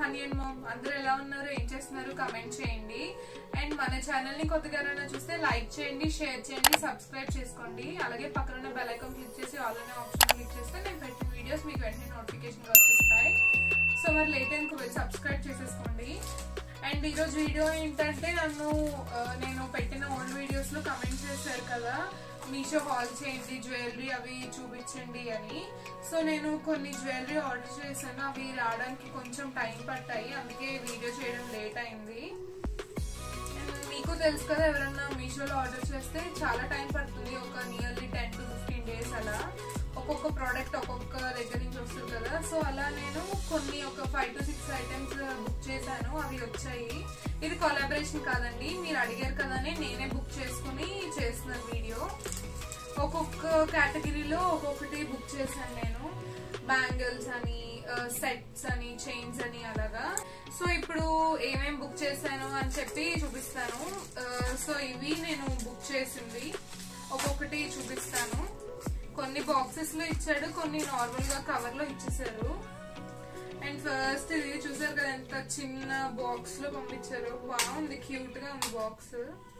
honey and mom అందరూ ఎలా ఉన్నారు ఏం చేస్తున్నారు కమెంట్ చేయండి అండ్ మన ఛానల్ ని కొత్తగా ఎవరైనా చూస్తే లైక్ చేయండి షేర్ చేయండి సబ్స్క్రైబ్ చేసుకోండి అలాగే పక్కన ఉన్న బెల్ ఐకాన్ క్లిక్ చేసి ఆల్ అనే ఆప్షన్ క్లిక్ చేస్తే నేను పెట్టిన వీడియోస్ మీకు వెంటనే నోటిఫికేషన్ గా వచ్చేస్తాయి సో మరి లేట్ అనుకో వెళ్ళి సబ్స్క్రైబ్ చేసేసుకోండి అండ్ ఈరోజు వీడియో ఏంటంటే నన్ను ఆ, నేను పెట్టిన ఓల్డ్ వీడియోస్ లో కమెంట్ చేశారు కదా మీషో హాల్ చేయండి జ్యువెలరీ అవి చూపించండి అని సో నేను కొన్ని జ్యువెలరీ ఆర్డర్ చేశాను అవి రావడానికి కొంచెం టైం పట్టాయి అందుకే వీడియో చేయడం లేట్ అయింది And మీకు తెలుసు కదా ఎవరన్నా మీషోలో ఆర్డర్ చేస్తే చాలా టైం పడుతుంది ఒక nearly ten to fifteen days అలా ఒక్కొక్క ప్రోడక్ట్ ఒక్కొక్క దగ్గర నుంచి వస్తుంది కదా సో అలా నేను కొన్ని ఒక five to six items book చేశాను అవి వచ్చాయి ఇది కొలాబరేషన్ కాదండి మీరు అడిగారు కదా అని నేనే బుక్ చేసుకుని చేస్తున్నాను వీడియో ఒక్కొక్క కేటగిరీలో ఒక్కొక్కటి బుక్ చేశాను నేను బ్యాంగిల్స్ అని సెట్స్ అని చైన్స్ అని అలాగా సో ఇప్పుడు ఏమేం బుక్ చేశాను అని చెప్పి చూపిస్తాను సో ఇవి నేను బుక్ చేసింది ఒక్కొక్కటి చూపిస్తాను కొన్ని బాక్సెస్ లో ఇచ్చాడు కొన్ని నార్మల్ గా కవర్ లో ఇచ్చేసారు అండ్ ఫస్ట్ ఇది చూసారు కదా ఎంత చిన్న బాక్స్ లో పంపించారు బాగుంది క్యూట్ గా ఉంది బాక్స్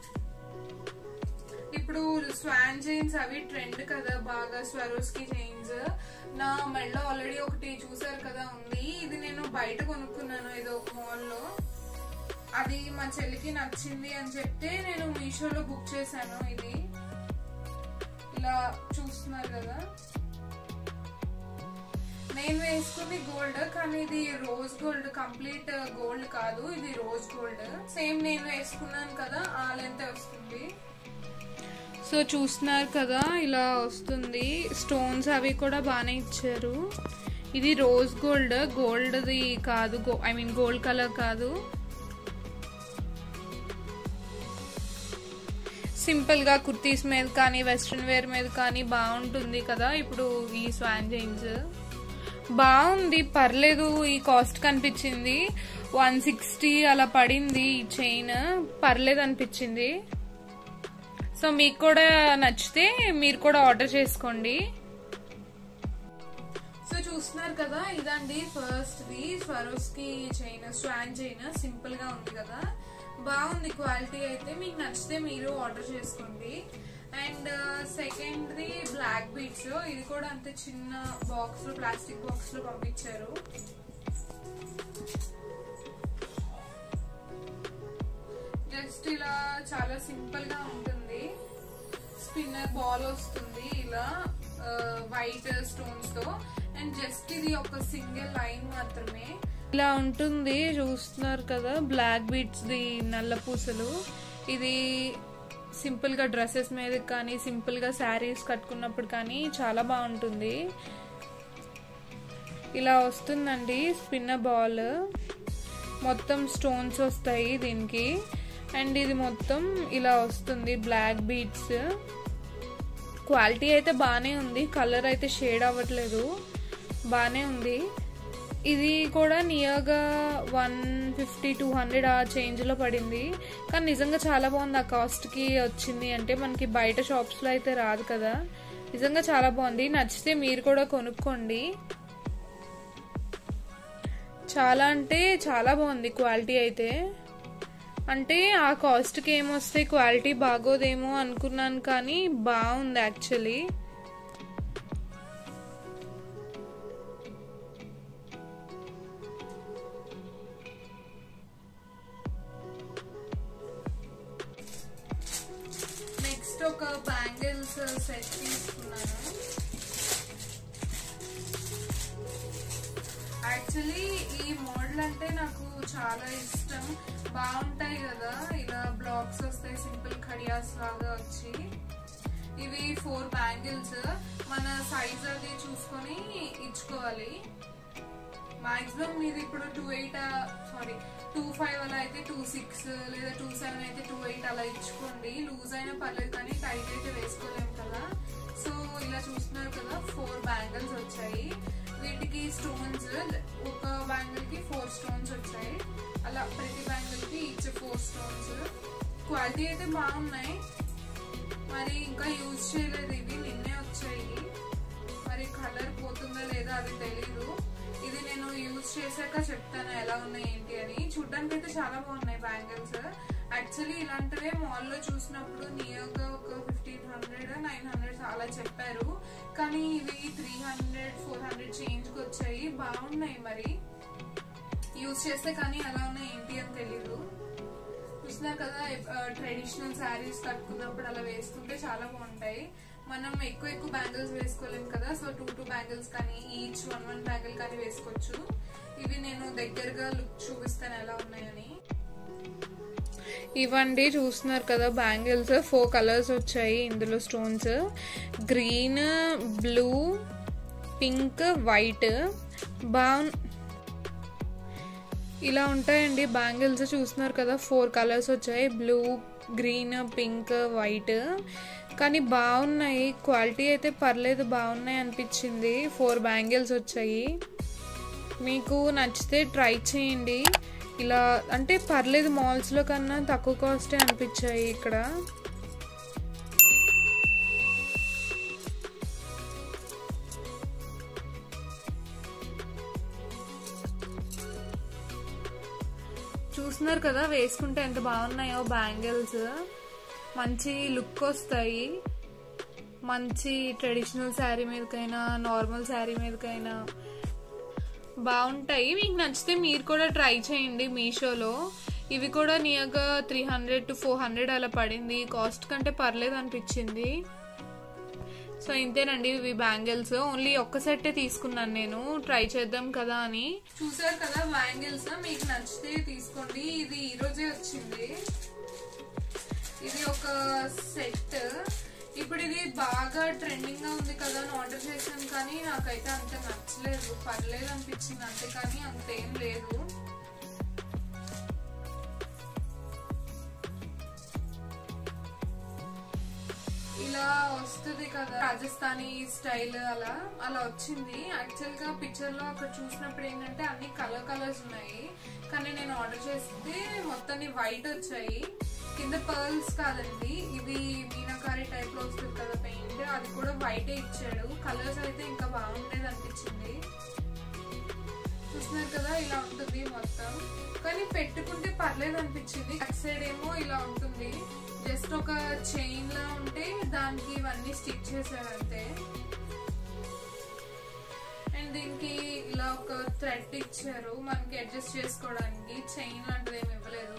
ఇప్పుడు స్వాన్ చైన్స్ అవి ట్రెండ్ కదా బాగా స్వరోస్కి చైన్స్ నా మెడలో ఆల్రెడీ ఒకటి చూసారు కదా ఉంది ఇది నేను బయట కొనుక్కున్నాను ఏదో మాల్ లో అది మా చెల్లికి నచ్చింది అని చెప్తే నేను మీషోలో బుక్ చేశాను ఇది ఇలా చూస్తున్నారు కదా నేను వేసుకుంది గోల్డ్ కానీ ఇది రోజ్ గోల్డ్ కంప్లీట్ గోల్డ్ కాదు ఇది రోజ్ గోల్డ్ సేమ్ నేను వేసుకున్నాను కదా ఆ లెంత్ వస్తుంది సో చూస్తున్నారు కదా ఇలా వస్తుంది స్టోన్స్ అవి కూడా బాగానే ఇచ్చారు ఇది రోజ్ గోల్డ్ గోల్డ్ది కాదు ఐ మీన్ గోల్డ్ కలర్ కాదు సింపుల్ గా కుర్తీస్ మీద కానీ వెస్ట్రన్ వేర్ మీద కానీ బాగుంటుంది కదా ఇప్పుడు ఈ స్వాన్ జైన్స్ బాగుంది పర్లేదు ఈ కాస్ట్ కనిపించింది వన్ సిక్స్టీ అలా పడింది ఈ చైన్ పర్లేదు అనిపించింది సో మీకు కూడా నచ్చితే మీరు కూడా ఆర్డర్ చేసుకోండి సో చూస్తున్నారు కదా ఇదండి first the Swarovski chain swan chain simple గా ఉంది కదా బాగుంది క్వాలిటీ అయితే మీకు నచ్చితే మీరు ఆర్డర్ చేసుకోండి and second the black beats ఇది కూడా అంతే చిన్న బాక్స్ లో ప్లాస్టిక్ బాక్స్ లో పంపించారు జస్ట్ ఇలా చాలా సింపుల్ గా ఉంటుంది స్పిన్నర్ బాల్ వస్తుంది ఇలా వైట్ స్టోన్స్ తో అండ్ జస్ట్ ఇది ఒక సింగిల్ లైన్ మాత్రమే ఇలా ఉంటుంది చూస్తున్నారు కదా బ్లాక్ బీట్స్ ది నల్ల పూసలు ఇది సింపుల్ గా డ్రెస్సెస్ మీద కానీ సింపుల్ గా శారీస్ కట్టుకున్నప్పుడు కానీ చాలా బాగుంటుంది ఇలా వస్తుందండి స్పిన్నర్ బాల్ మొత్తం స్టోన్స్ వస్తాయి దీనికి అండ్ ఇది మొత్తం ఇలా వస్తుంది బ్లాక్ బీట్స్ క్వాలిటీ అయితే బాగానే ఉంది కలర్ అయితే షేడ్ అవ్వట్లేదు బాగానే ఉంది ఇది కూడా నియర్గా వన్ ఫిఫ్టీ టూ హండ్రెడ్ ఆ చేంజ్లో పడింది కానీ నిజంగా చాలా బాగుంది ఆ కాస్ట్కి వచ్చింది అంటే మనకి బయట షాప్స్లో అయితే రాదు కదా నిజంగా చాలా బాగుంది నచ్చితే మీరు కూడా కొనుక్కోండి చాలా అంటే చాలా బాగుంది క్వాలిటీ అయితే అంటే ఆ కాస్ట్కి ఏమొస్తే క్వాలిటీ బాగోదేమో అనుకున్నాను కానీ బాగుంది యాక్చువల్లీ నెక్స్ట్ ఒక బ్యాంగిల్స్ సెట్ తీసుకున్నాను యాక్చువల్లీ ఈ మోడల్ అంటే నాకు చాలా ఇష్టం బాగుంటాయి కదా ఇలా బ్లాక్స్ వస్తాయి సింపుల్ ఖడియాస్ లాగా వచ్చి ఇవి ఫోర్ బ్యాంగిల్స్ మన సైజ్ అది చూసుకొని ఇచ్చుకోవాలి మాక్సిమం మీరు ఇప్పుడు two eight sorry two five అలా అయితే టూ సిక్స్ లేదా టూ సెవెన్ అయితే టూ ఎయిట్ అలా ఇచ్చుకోండి లూజ్ అయినా పర్లేదు కానీ టైట్ అయితే వేసుకోలేము కదా సో ఇలా చూస్తున్నారు కదా ఫోర్ బ్యాంగిల్స్ వచ్చాయి వీటికి స్టోన్స్ ఒక బ్యాంగిల్ కి ఫోర్ స్టోన్స్ వచ్చాయి అలా ప్రతి బ్యాంగిల్ కి ఈచ్ ఫోర్ స్టోన్స్ క్వాలిటీ అయితే బాగున్నాయి మరి ఇంకా యూజ్ చేయలేదు ఇవి నిన్నే వచ్చాయి మరి కలర్ పోతుందా లేదా అది తెలీదు ఇది నేను యూజ్ చేశాక చెప్తాను ఎలా ఉన్నాయి ఏంటి అని చూడ్డానికి అయితే చాలా బాగున్నాయి బ్యాంగిల్స్ యాక్చువల్లీ ఇలాంటివే మాల్ లో చూసినప్పుడు నియర్గా ఒక ఫిఫ్టీన్ హండ్రెడ్ నైన్ హండ్రెడ్ అలా చెప్పారు కానీ ఇవి three hundred four hundred change కి వచ్చాయి బాగున్నాయి మరి యూజ్ చేస్తే కానీ ఎలా ఉన్నాయి ఏంటి అని తెలీదు చూస్తున్నారు కదా ట్రెడిషనల్ శారీస్ కట్టుకున్నప్పుడు అలా వేసుకుంటే చాలా బాగుంటాయి మనం ఎక్కువ ఎక్కువ బ్యాంగిల్స్ వేసుకోలేం కదా సో టూ టూ బ్యాంగిల్స్ కానీ ఈచ్ వన్ వన్ బ్యాంగిల్ కానీ వేసుకోవచ్చు ఇవి నేను దగ్గరగా లుక్ చూపిస్తాను ఎలా ఉన్నాయని ఇవండి చూస్తున్నారు కదా బ్యాంగిల్స్ ఫోర్ కలర్స్ వచ్చాయి ఇందులో stones green blue pink white బాగు ఇలా ఉంటాయండి బ్యాంగిల్స్ చూస్తున్నారు కదా ఫోర్ కలర్స్ వచ్చాయి బ్లూ గ్రీన్ పింక్ వైట్ కానీ బాగున్నాయి క్వాలిటీ అయితే పర్లేదు బాగున్నాయి అనిపించింది ఫోర్ బ్యాంగిల్స్ వచ్చాయి మీకు నచ్చితే ట్రై చేయండి ఇలా అంటే పర్లేదు మాల్స్లో కన్నా తక్కువ కాస్టే అనిపించాయి ఇక్కడ చూస్తున్నారు కదా వేసుకుంటే ఎంత బాగున్నాయో బ్యాంగిల్స్ మంచి లుక్ వస్తాయి మంచి ట్రెడిషనల్ శారీ మీదకైనా నార్మల్ శారీ మీదకైనా బాగుంటాయి మీకు నచ్చితే మీరు కూడా ట్రై చేయండి మీషోలో ఇవి కూడా నియర్గా three hundred to four hundred అలా పడింది కాస్ట్ కంటే పర్లేదు అనిపించింది సో ఇంతేనండి ఇవి బ్యాంగిల్స్ ఓన్లీ ఒక్క సెట్టే తీసుకున్నాను నేను ట్రై చేద్దాం కదా అని చూసారు కదా బ్యాంగిల్స్ మీకు నచ్చితే తీసుకోండి ఇది ఈ రోజే వచ్చింది ఇది ఒక సెట్ ఇప్పుడు ఇది బాగా ట్రెండింగ్ గా ఉంది కదా అని ఆర్డర్ చేశాను కానీ నాకైతే అంత నచ్చలేదు పర్లేదు అనిపించింది అంతే కానీ అంతేం లేదు ఇలా వస్తుంది కదా రాజస్థానీ స్టైల్ అలా అలా వచ్చింది యాక్చువల్ గా పిక్చర్ లో అక్కడ చూసినప్పుడు ఏంటంటే అన్ని కలర్ కలర్స్ ఉన్నాయి కానీ నేను ఆర్డర్ చేస్తే మొత్తాన్ని వైట్ వచ్చాయి కింద పర్ల్స్ కాదండి ఇవి మీనాకారి టైప్ లో వస్తుంది కదా పెయింట్ అది కూడా వైటే ఇచ్చాడు కలర్స్ అయితే ఇంకా బాగుండేది అనిపించింది చూస్తున్నారు కదా ఇలా ఉంటుంది మొత్తం కానీ పెట్టుకుంటే పర్లేదు అనిపించింది బ్యాక్ సైడ్ ఏమో ఇలా ఉంటుంది జస్ట్ ఒక చైన్ లా ఉంటే దానికి ఇవన్నీ స్టిక్ చేశారు అంతే అండ్ దీనికి ఇలా ఒక థ్రెడ్ ఇచ్చారు మనకి అడ్జస్ట్ చేసుకోవడానికి చైన్ లాంటిది ఏమి ఇవ్వలేదు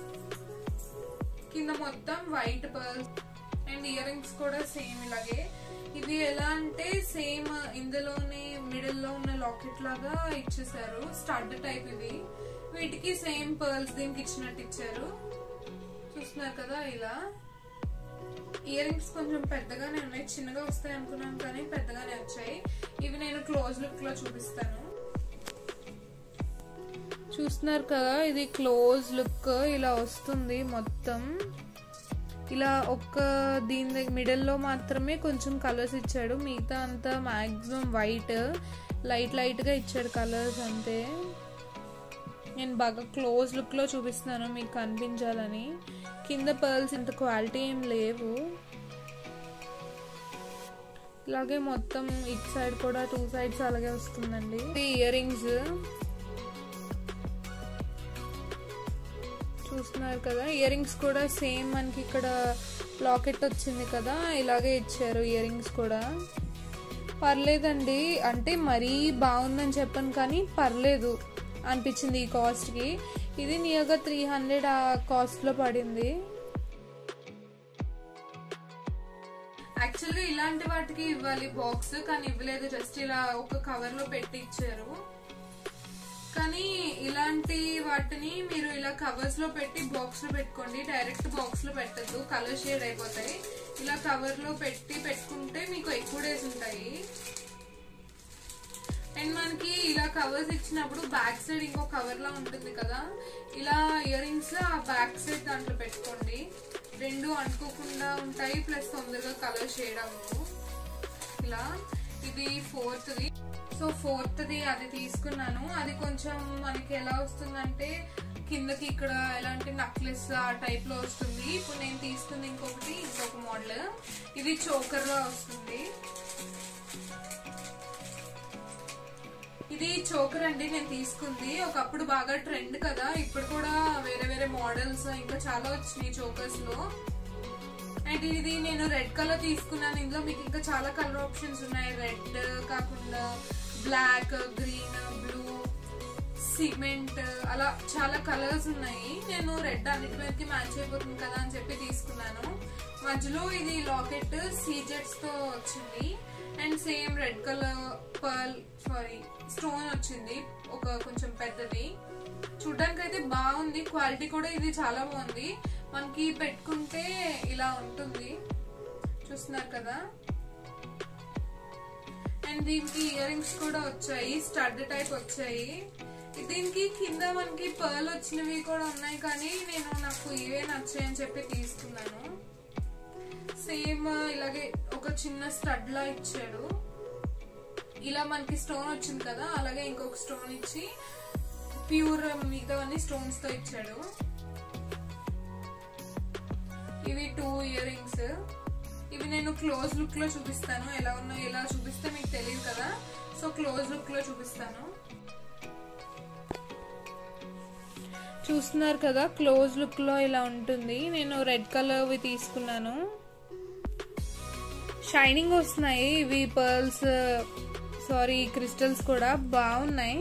కింద మొత్తం white pearls and ear rings కూడా సేమ్ ఇలాగే ఇది ఎలా అంటే సేమ్ ఇందులోనే మిడిల్ లో ఉన్న లాకెట్ లాగా ఇచ్చేసారు స్టడ్ టైప్ ఇవి వీటికి సేమ్ పర్ల్స్ దీనికి ఇచ్చినట్టు ఇచ్చారు చూస్తున్నారు కదా ఇలా ఇయర్ రింగ్స్ కొంచెం పెద్దగానే ఉన్నాయి చిన్నగా వస్తాయి అనుకున్నాను కానీ పెద్దగానే వచ్చాయి ఇవి నేను క్లోజ్ లుక్ లో చూపిస్తాను చూస్తున్నారు కదా ఇది క్లోజ్ లుక్ ఇలా వస్తుంది మొత్తం ఇలా ఒక్క దీని మిడిల్లో మాత్రమే కొంచెం కలర్స్ ఇచ్చాడు మిగతా అంతా మాక్సిమం వైట్ లైట్ లైట్గా ఇచ్చాడు కలర్స్ అంతే నేను బాగా క్లోజ్ లుక్లో చూపిస్తున్నాను మీకు కనిపించాలని కింద పర్ల్స్ ఇంత క్వాలిటీ ఏం లేవు ఇలాగే మొత్తం ఇట్ సైడ్ కూడా టూ సైడ్స్ అలాగే వస్తుందండి ఇయర్ రింగ్స్ చూస్తున్నారు కదా ఇయర్ రింగ్స్ కూడా సేమ్ మనకి ఇక్కడ లాకెట్ వచ్చింది కదా ఇలాగే ఇచ్చారు ఇయర్ రింగ్స్ కూడా పర్లేదండి అంటే మరీ బాగుందని చెప్పాను కానీ పర్లేదు అనిపించింది ఈ కాస్ట్కి ఇది నియర్గా త్రీ హండ్రెడ్ ఆ కాస్ట్లో పడింది యాక్చువల్గా ఇలాంటి వాటికి ఇవ్వాలి బాక్స్ కానీ ఇవ్వలేదు జస్ట్ ఇలా ఒక కవర్ లో పెట్టి ఇచ్చారు కానీ ఇలాంటి వాటిని మీరు ఇలా కవర్స్ లో పెట్టి బాక్స్ లో పెట్టుకోండి డైరెక్ట్ బాక్స్ లో పెట్టద్దు కలర్ షేడ్ అయిపోతాయి ఇలా కవర్ లో పెట్టి పెట్టుకుంటే మీకు ఎక్కువ డేస్ ఉంటాయి అండ్ మనకి ఇలా కవర్స్ ఇచ్చినప్పుడు బ్యాక్ సైడ్ ఇంకో కవర్ లా ఉంటుంది కదా ఇలా ఇయర్ రింగ్స్ ఆ బ్యాక్ సైడ్ దాంట్లో పెట్టుకోండి రెండు అంటుకోకుండా ఉంటాయి ప్లస్ తొందరగా కలర్ షేడ్ అవ్వవు ఇలా ఇది ఫోర్త్ది సో ఫోర్త్ది అది తీసుకున్నాను అది కొంచెం మనకి ఎలా వస్తుందంటే కిందకి ఇక్కడ ఎలాంటి నక్లెస్ ఆ టైప్ లో వస్తుంది ఇప్పుడు నేను తీసుకుంది ఇంకొకటి ఇంకొక మోడల్ ఇది చోకర్ గా వస్తుంది ఇది ఇది చోకర్ అండి నేను తీసుకుంది ఒకప్పుడు బాగా ట్రెండ్ కదా ఇప్పుడు కూడా వేరే వేరే మోడల్స్ ఇంకా చాలా వచ్చినాయి చోకర్స్ లో అండ్ ఇది నేను రెడ్ కలర్ తీసుకున్నాను ఇందులో మీకు ఇంకా చాలా కలర్ ఆప్షన్స్ ఉన్నాయి రెడ్ కాకుండా బ్లాక్ గ్రీన్ బ్లూ సిమెంట్ అలా చాలా కలర్స్ ఉన్నాయి నేను రెడ్ అన్నిటి మీదకి మ్యాచ్ అయిపోతుంది కదా అని చెప్పి తీసుకున్నాను మధ్యలో ఇది లాకెట్ సీజెట్స్ తో వచ్చింది and same red colour pearl sorry stone వచ్చింది ఒక కొంచెం పెద్దది చూడడానికి అయితే బాగుంది క్వాలిటీ కూడా ఇది చాలా బాగుంది మనకి పెట్టుకుంటే ఇలా ఉంటుంది చూస్తున్నారు కదా అండ్ దీనికి ఇయర్ రింగ్స్ కూడా వచ్చాయి స్టడ్ టైప్ వచ్చాయి దీనికి కింద మనకి పర్ల్ వచ్చినవి కూడా ఉన్నాయి కానీ నేను నాకు ఇవే నచ్చాయని చెప్పి తీసుకున్నాను సేమ్ ఇలాగే ఒక చిన్న స్టడ్ లా ఇచ్చాడు ఇలా మనకి స్టోన్ వచ్చింది కదా అలాగే ఇంకొక స్టోన్ ఇచ్చి ప్యూర్ మిగతావన్నీ స్టోన్స్ తో ఇచ్చాడు ఇవి టూ ఇయర్ రింగ్స్ ఇవి నేను క్లోజ్ లుక్ లో చూపిస్తాను ఎలా ఉన్నాయో ఎలా చూపిస్తే మీకు తెలియదు కదా సో క్లోజ్ లుక్ లో చూపిస్తాను చూస్తున్నారు కదా క్లోజ్ లుక్ లో ఇలా ఉంటుంది నేను రెడ్ కలర్ తీసుకున్నాను షైనింగ్ వస్తున్నాయి ఇవి పర్ల్స్ సారీ క్రిస్టల్స్ కూడా బాగున్నాయి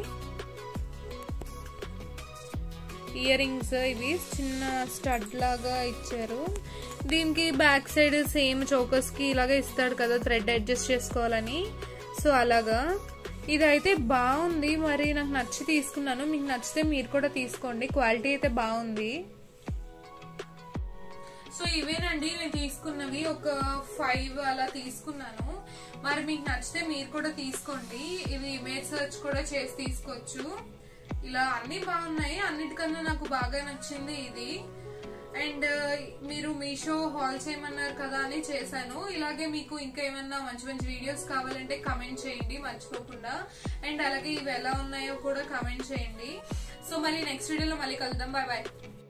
ఇయర్ రింగ్స్ ఇవి చిన్న స్టడ్ లాగా ఇచ్చారు దీనికి బ్యాక్ సైడ్ సేమ్ చోకస్ కి ఇలాగే ఇస్తాడు కదా థ్రెడ్ అడ్జస్ట్ చేసుకోవాలని సో అలాగా ఇదైతే బాగుంది మరి నాకు నచ్చి తీసుకున్నాను మీకు నచ్చితే మీరు కూడా తీసుకోండి క్వాలిటీ అయితే బాగుంది సో ఇవేనండి నేను తీసుకున్నవి ఒక ఫైవ్ అలా తీసుకున్నాను మరి మీకు నచ్చితే మీరు కూడా తీసుకోండి ఇవి ఇమేజ్ సెర్చ్ కూడా చేసి తీసుకోవచ్చు ఇలా అన్ని బాగున్నాయి అన్నిటికన్నా నాకు బాగా నచ్చింది ఇది అండ్ మీరు మీషో హాల్ చేయమన్నారు కదా అని చేశాను ఇలాగే మీకు ఇంకా ఏమన్నా మంచి మంచి వీడియోస్ కావాలంటే కమెంట్ చేయండి మర్చిపోకుండా అండ్ అలాగే ఇవి ఎలా ఉన్నాయో కూడా కమెంట్ చేయండి సో మళ్ళీ నెక్స్ట్ వీడియోలో మళ్ళీ కలుద్దాం బాయ్ బాయ్